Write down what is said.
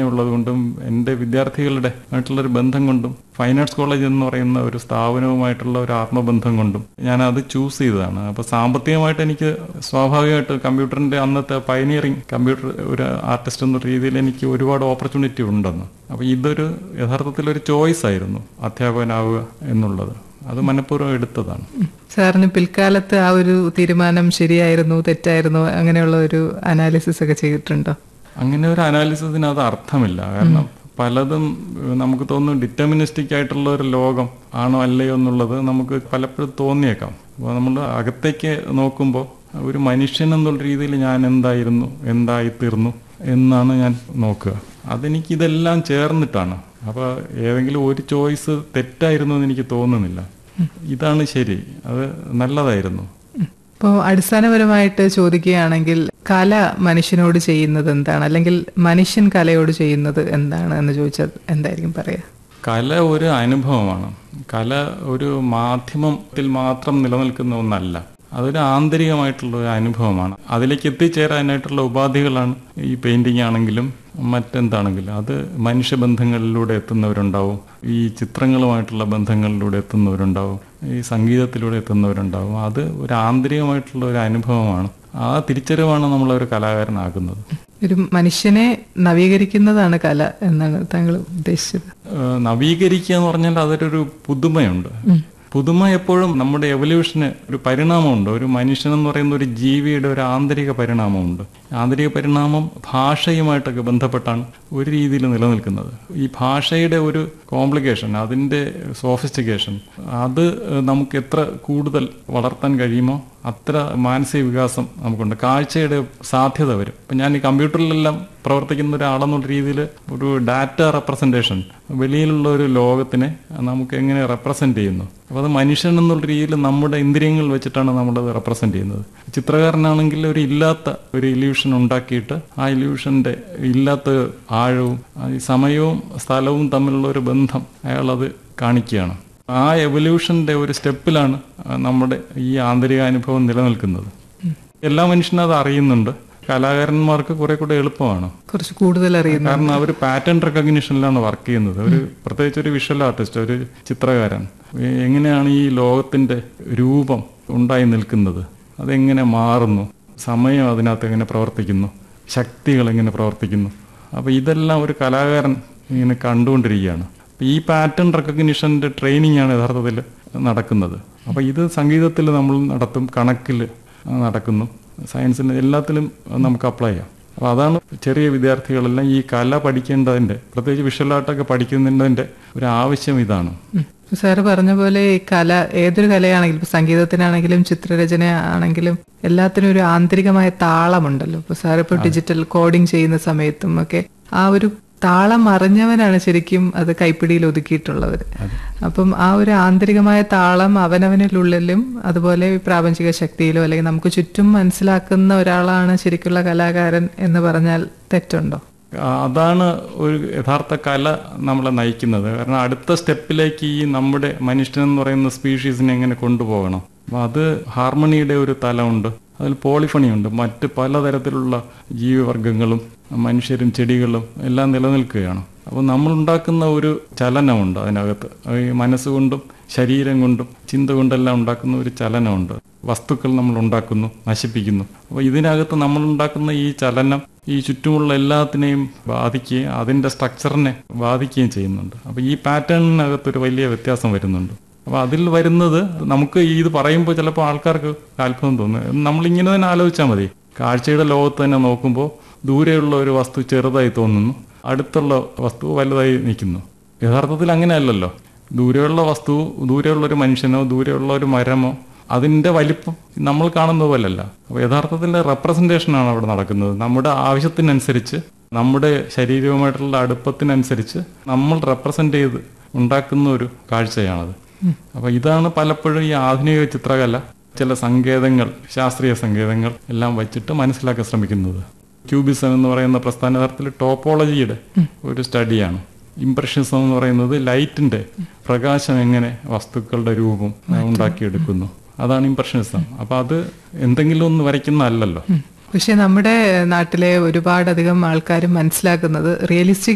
ഉള്ളത് കൊണ്ടും എൻ്റെ വിദ്യാർത്ഥികളുടെ ആയിട്ടുള്ളൊരു ബന്ധം കൊണ്ടും ഫൈൻ ആർട്സ് കോളേജ് എന്ന് പറയുന്ന ഒരു സ്ഥാപനവുമായിട്ടുള്ള ഒരു ആത്മബന്ധം കൊണ്ടും ഞാൻ അത് ചൂസ് ചെയ്തതാണ് അപ്പോൾ സാമ്പത്തികമായിട്ട് എനിക്ക് സ്വാഭാവികമായിട്ട് കമ്പ്യൂട്ടറിന്റെ അന്നത്തെ പയനിയറിങ് കമ്പ്യൂട്ടർ ഒരു ആർട്ടിസ്റ്റ് എന്ന രീതിയിൽ എനിക്ക് ഒരുപാട് ഓപ്പർച്യൂണിറ്റി ഉണ്ടെന്ന് അപ്പോൾ ഇതൊരു യഥാർത്ഥത്തിൽ ഒരു ചോയ്സ് ആയിരുന്നു അധ്യാപകനാവുക എന്നുള്ളത് അത് മനഃപൂർവ്വം എടുത്തതാണ് സാറിന് പിൽക്കാലത്ത് ആ ഒരു തീരുമാനം ശരിയായിരുന്നു തെറ്റായിരുന്നു അങ്ങനെയുള്ള ഒരു അനാലിസിസ് ഒക്കെ ചെയ്തിട്ടുണ്ടോ അങ്ങനെ ഒരു അനാലിസിസിന് അത് അർത്ഥമില്ല കാരണം പലതും ഏഹ്, നമുക്ക് തോന്നുന്നു ഡിറ്റർമിനിസ്റ്റിക് ആയിട്ടുള്ള ഒരു ലോകം ആണോ അല്ലയോ എന്നുള്ളത് നമുക്ക് പലപ്പോഴും തോന്നിയേക്കാം അപ്പോൾ നമ്മൾ അകത്തേക്ക് നോക്കുമ്പോൾ ഒരു മനുഷ്യൻ എന്നുള്ള രീതിയിൽ ഞാൻ എന്തായിരുന്നു എന്തായി തീർന്നു എന്നാണ് ഞാൻ നോക്കുക അതെനിക്ക് ഇതെല്ലാം ചേർന്നിട്ടാണ് അപ്പോൾ ഏതെങ്കിലും ഒരു ചോയ്സ് തെറ്റായിരുന്നു എന്ന് എനിക്ക് തോന്നുന്നില്ല ഇതാണ് ശരി അത് നല്ലതായിരുന്നു ഇപ്പോൾ അടിസ്ഥാനപരമായിട്ട് ചോദിക്കുകയാണെങ്കിൽ കല മനുഷ്യനോട് ചെയ്യുന്നത് എന്താണ് അല്ലെങ്കിൽ മനുഷ്യൻ കലയോട് ചെയ്യുന്നത് എന്താണ് എന്ന് ചോദിച്ചാൽ എന്തായിരിക്കും പറയാ കല ഒരു അനുഭവമാണ് കല ഒരു മാധ്യമത്തിൽ മാത്രം നിലനിൽക്കുന്ന ഒന്നല്ല അതൊരു ആന്തരികമായിട്ടുള്ള ഒരു അനുഭവമാണ് അതിലേക്ക് എത്തിച്ചേരാനായിട്ടുള്ള ഉപാധികളാണ് ഈ പെയിന്റിംഗ് ആണെങ്കിലും മറ്റെന്താണെങ്കിലും അത് മനുഷ്യബന്ധങ്ങളിലൂടെ എത്തുന്നവരുണ്ടാവും ഈ ചിത്രങ്ങളുമായിട്ടുള്ള ബന്ധങ്ങളിലൂടെ എത്തുന്നവരുണ്ടാവും ഈ സംഗീതത്തിലൂടെ എത്തുന്നവരുണ്ടാവും അത് ഒരു ആന്തരികമായിട്ടുള്ള ഒരു അനുഭവമാണ് ആ തിരിച്ചറിവാണ് നമ്മളൊരു കലാകാരനാകുന്നത് ഒരു മനുഷ്യനെ നവീകരിക്കുന്നതാണ് കല എന്നാണ് താങ്കൾ ഉദ്ദേശിച്ചത് ഏഹ് നവീകരിക്കുക എന്ന് പറഞ്ഞാൽ അതൊരു പുതുമയുണ്ട് പുതുമ എപ്പോഴും നമ്മുടെ എവല്യൂഷന് ഒരു പരിണാമമുണ്ട് ഒരു മനുഷ്യൻ എന്ന് പറയുന്ന ഒരു ജീവിയുടെ ഒരു ആന്തരിക പരിണാമമുണ്ട് ആന്തരിക പരിണാമം ഭാഷയുമായിട്ടൊക്കെ ബന്ധപ്പെട്ടാണ് ഒരു രീതിയിൽ നിലനിൽക്കുന്നത് ഈ ഭാഷയുടെ ഒരു കോംപ്ലിക്കേഷൻ അതിൻ്റെ സോഫിസ്റ്റിക്കേഷൻ അത് ഏഹ് നമുക്ക് എത്ര കൂടുതൽ വളർത്താൻ കഴിയുമോ അത്ര മാനസിക വികാസം നമുക്കുണ്ട് കാഴ്ചയുടെ സാധ്യത വരും ഇപ്പം ഞാൻ ഈ കമ്പ്യൂട്ടറിലെല്ലാം പ്രവർത്തിക്കുന്ന ഒരാളെന്നുള്ള രീതിയിൽ ഒരു ഡാറ്റ റെപ്രസെൻറ്റേഷൻ വെളിയിലുള്ള ഒരു ലോകത്തിനെ നമുക്ക് എങ്ങനെ റെപ്രസെന്റ് ചെയ്യുന്നു അപ്പോൾ അത് മനുഷ്യൻ എന്നുള്ള രീതിയിൽ നമ്മുടെ ഇന്ദ്രിയങ്ങൾ വെച്ചിട്ടാണ് നമ്മളത് റെപ്രസെന്റ് ചെയ്യുന്നത് ചിത്രകാരനാണെങ്കിൽ ഒരു ഇല്ലാത്ത ഒരു ഇല്യൂഷൻ ഉണ്ടാക്കിയിട്ട് ആ ഇല്യൂഷന്റെ ഇല്ലാത്ത ആഴവും ആ ഈ സമയവും സ്ഥലവും തമ്മിലുള്ള ഒരു ബന്ധം അയാൾ അത് കാണിക്കുകയാണ് ആ എവല്യൂഷന്റെ ഒരു സ്റ്റെപ്പിലാണ് ആ, നമ്മുടെ ഈ ആന്തരിക അനുഭവം നിലനിൽക്കുന്നത് എല്ലാ മനുഷ്യനും അത് അറിയുന്നുണ്ട് കലാകാരന്മാർക്ക് കുറെ കൂടെ എളുപ്പമാണ് കുറച്ച് കൂടുതൽ അറിയുന്നു കാരണം അവർ പാറ്റേൺ റെക്കഗ്നിഷനിലാണ് വർക്ക് ചെയ്യുന്നത് ഒരു പ്രത്യേകിച്ച് ഒരു വിഷ്വൽ ആർട്ടിസ്റ്റ് ഒരു ചിത്രകാരൻ എ- എങ്ങനെയാണ് ഈ ലോകത്തിന്റെ രൂപം ഉണ്ടായി നിൽക്കുന്നത് അതെങ്ങനെ മാറുന്നു സമയം അതിനകത്ത് എങ്ങനെ പ്രവർത്തിക്കുന്നു ശക്തികൾ എങ്ങനെ പ്രവർത്തിക്കുന്നു അപ്പോൾ ഇതെല്ലാം ഒരു കലാകാരൻ ഇങ്ങനെ കണ്ടുകൊണ്ടിരിക്കുകയാണ് അപ്പൊ ഈ പാറ്റേൺ റെക്കഗ്നിഷന്റെ ട്രെയിനിങ് ആണ് യഥാർത്ഥത്തിൽ നടക്കുന്നത് അപ്പോൾ ഇത് സംഗീതത്തിൽ നമ്മൾ നടത്തും കണക്കിൽ നടക്കുന്നു സയൻസിൽ എല്ലാത്തിലും നമുക്ക് അപ്ലൈ ചെയ്യാം അപ്പോൾ അതാണ് ചെറിയ വിദ്യാർത്ഥികളെല്ലാം ഈ കല പഠിക്കേണ്ടതിൻ്റെ പ്രത്യേകിച്ച് വിഷ്വൽ ആർട്ടൊക്കെ പഠിക്കുന്നതിൻ്റെ ഒരു ആവശ്യം ഇതാണ് ഉം. സാറ് പറഞ്ഞ പോലെ ഈ കല ഏതൊരു കലയാണെങ്കിലും ഇപ്പൊ സംഗീതത്തിനാണെങ്കിലും ചിത്രരചന ആണെങ്കിലും എല്ലാത്തിനും ഒരു ആന്തരികമായ താളമുണ്ടല്ലോ ഇപ്പൊ സാർ ഇപ്പൊ ഡിജിറ്റൽ കോഡിംഗ് ചെയ്യുന്ന സമയത്തും ഒക്കെ ആ ഒരു താളം അറിഞ്ഞവനാണ് ശരിക്കും അത് കൈപ്പിടിയിൽ ഒതുക്കിയിട്ടുള്ളവർ അപ്പം ആ ഒരു ആന്തരികമായ താളം അവനവനിലുള്ളിലും അതുപോലെ ഈ പ്രാപഞ്ചിക ശക്തിയിലോ അല്ലെങ്കിൽ നമുക്ക് ചുറ്റും മനസ്സിലാക്കുന്ന ഒരാളാണ് ശരിക്കുള്ള കലാകാരൻ എന്ന് പറഞ്ഞാൽ തെറ്റുണ്ടോ ആ, അതാണ് ഒരു യഥാർത്ഥ കല നമ്മളെ നയിക്കുന്നത് കാരണം അടുത്ത സ്റ്റെപ്പിലേക്ക് ഈ നമ്മുടെ മനുഷ്യൻ എന്ന് പറയുന്ന സ്പീഷീസിനെ എങ്ങനെ കൊണ്ടുപോകണം അപ്പൊ അത് ഹാർമണിയുടെ ഒരു തലമുണ്ട് അതിൽ പോളിഫണിയുണ്ട് മറ്റ് പലതരത്തിലുള്ള ജീവിവർഗങ്ങളും മനുഷ്യരും ചെടികളും എല്ലാം നിലനിൽക്കുകയാണ് അപ്പോൾ നമ്മൾ ഉണ്ടാക്കുന്ന ഒരു ചലനമുണ്ട് അതിനകത്ത് അത് ഈ മനസ്സുകൊണ്ടും ശരീരം കൊണ്ടും ചിന്ത കൊണ്ടെല്ലാം ഉണ്ടാക്കുന്ന ഒരു ചലനമുണ്ട് വസ്തുക്കൾ നമ്മൾ ഉണ്ടാക്കുന്നു നശിപ്പിക്കുന്നു അപ്പോൾ ഇതിനകത്ത് നമ്മൾ ഉണ്ടാക്കുന്ന ഈ ചലനം ഈ ചുറ്റുമുള്ള എല്ലാത്തിനെയും ബാധിക്കുകയും അതിൻ്റെ സ്ട്രക്ചറിനെ ബാധിക്കുകയും ചെയ്യുന്നുണ്ട് അപ്പോൾ ഈ പാറ്റേണിനകത്ത് ഒരു വലിയ വ്യത്യാസം വരുന്നുണ്ട് അപ്പോൾ അതിൽ വരുന്നത് നമുക്ക് ഈ ഇത് പറയുമ്പോൾ ചിലപ്പോൾ ആൾക്കാർക്ക് അത്ഭുതം തോന്നും നമ്മളിങ്ങനെ തന്നെ ആലോചിച്ചാൽ മതി കാഴ്ചയുടെ ലോകത്ത് തന്നെ നോക്കുമ്പോൾ ദൂരെയുള്ള ഒരു വസ്തു ചെറുതായി തോന്നുന്നു അടുത്തുള്ള വസ്തു വലുതായി നിൽക്കുന്നു യഥാർത്ഥത്തിൽ അങ്ങനെയല്ലല്ലോ ദൂരെയുള്ള വസ്തു ദൂരെയുള്ള ഒരു മനുഷ്യനോ ദൂരെയുള്ള ഒരു മരമോ അതിന്റെ വലിപ്പം നമ്മൾ കാണുന്ന പോലല്ല അപ്പോൾ യഥാർത്ഥത്തിൽ റെപ്രസെന്റേഷനാണ് അവിടെ നടക്കുന്നത് നമ്മുടെ ആവശ്യത്തിനനുസരിച്ച് നമ്മുടെ ശരീരവുമായിട്ടുള്ള അടുപ്പത്തിനനുസരിച്ച് നമ്മൾ റെപ്രസെന്റ് ചെയ്ത് ഉണ്ടാക്കുന്ന ഒരു കാഴ്ചയാണത് അപ്പൊ ഇതാണ് പലപ്പോഴും ഈ ആധുനിക ചിത്രകല ചില സങ്കേതങ്ങൾ ശാസ്ത്രീയ സങ്കേതങ്ങൾ എല്ലാം വച്ചിട്ട് മനസ്സിലാക്കാൻ ശ്രമിക്കുന്നത് ക്യൂബിസം എന്ന് പറയുന്ന പ്രസ്ഥാന തരത്തിൽ ടോപ്പോളജിയുടെ ഒരു സ്റ്റഡിയാണ് ഇംപ്രഷനിസം എന്ന് പറയുന്നത് ലൈറ്റിന്റെ പ്രകാശം എങ്ങനെ വസ്തുക്കളുടെ രൂപം ഉണ്ടാക്കിയെടുക്കുന്നു അതാണ് ഇംപ്രഷനിസം അപ്പൊ അത് എന്തെങ്കിലും ഒന്ന് വരയ്ക്കുന്നതല്ലല്ലോ പക്ഷെ നമ്മുടെ നാട്ടിലെ ഒരുപാടധികം ആൾക്കാർ മനസ്സിലാക്കുന്നത് റിയലിസ്റ്റിക്